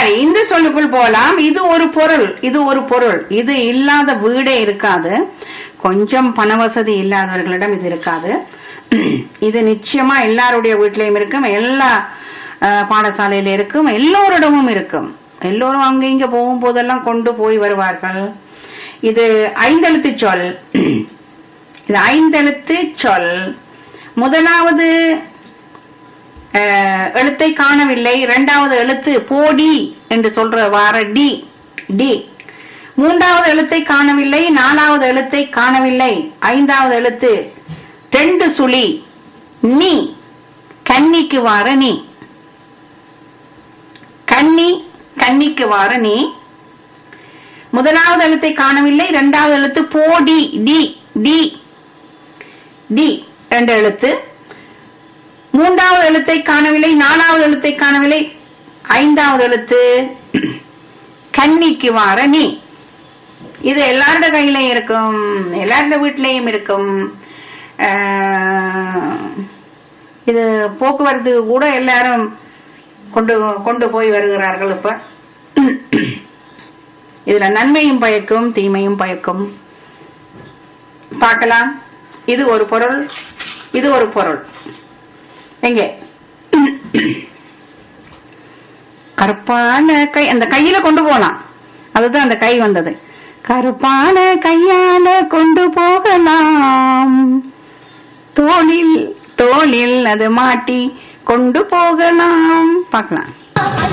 சரி இந்த சொல்லுக்குள் போலாம் இது ஒரு பொருள் இது ஒரு பொருள் இது இல்லாத வீடே இருக்காது கொஞ்சம் பண வசதி இல்லாதவர்களிடம் இது இருக்காது இது நிச்சயமா எல்லாருடைய வீட்லயும் இருக்கும் எல்லா அஹ், பாடசாலையில இருக்கும் எல்லோரிடமும் இருக்கும் எல்லோரும் அங்க இங்க போகும்போதெல்லாம் கொண்டு போய் வருவார்கள் இது ஐந்தெழுத்து சொல் இது ஐந்தெழுத்து சொல் முதலாவது அஹ், எழுத்தை காணவில்லை இரண்டாவது எழுத்து போடி என்று சொல்ற வார டி டி மூன்றாவது எழுத்தை காணவில்லை நாலாவது எழுத்தை காணவில்லை ஐந்தாவது எழுத்து ரெண்டு சுழி நீ கன்னிக்கு வார நீ கன்னி கன்னிக்கு வார நீ முதலாவது எழுத்தை காணவில்லை இரண்டாவது எழுத்து போடி டி டி டி என்ற எழுத்து மூன்றாவது எழுத்தை காணவில்லை நாலாவது எழுத்தை காணவில்லை ஐந்தாவது எழுத்து கன்னிக்கு வார நீ இது எல்லாரோட கையிலையும் இருக்கும் எல்லாரோட வீட்லயும் இருக்கும் ஆஹ், இது போக்குவரத்து கூட எல்லாரும் கொண்டு கொண்டு போய் வருகிறார்கள் இப்ப இதுல நன்மையும் பயக்கும் தீமையும் பயக்கும் பார்க்கலாம் இது ஒரு பொருள் இது ஒரு பொருள் எங்கே கருப்பான கை அந்த கையில கொண்டு போலாம் அதுதான் அந்த கை வந்தது கருப்பான கையால கொண்டு போகலாம் தோளில் தோளில் அது மாட்டி கொண்டு போகலாம் பார்க்கலாம்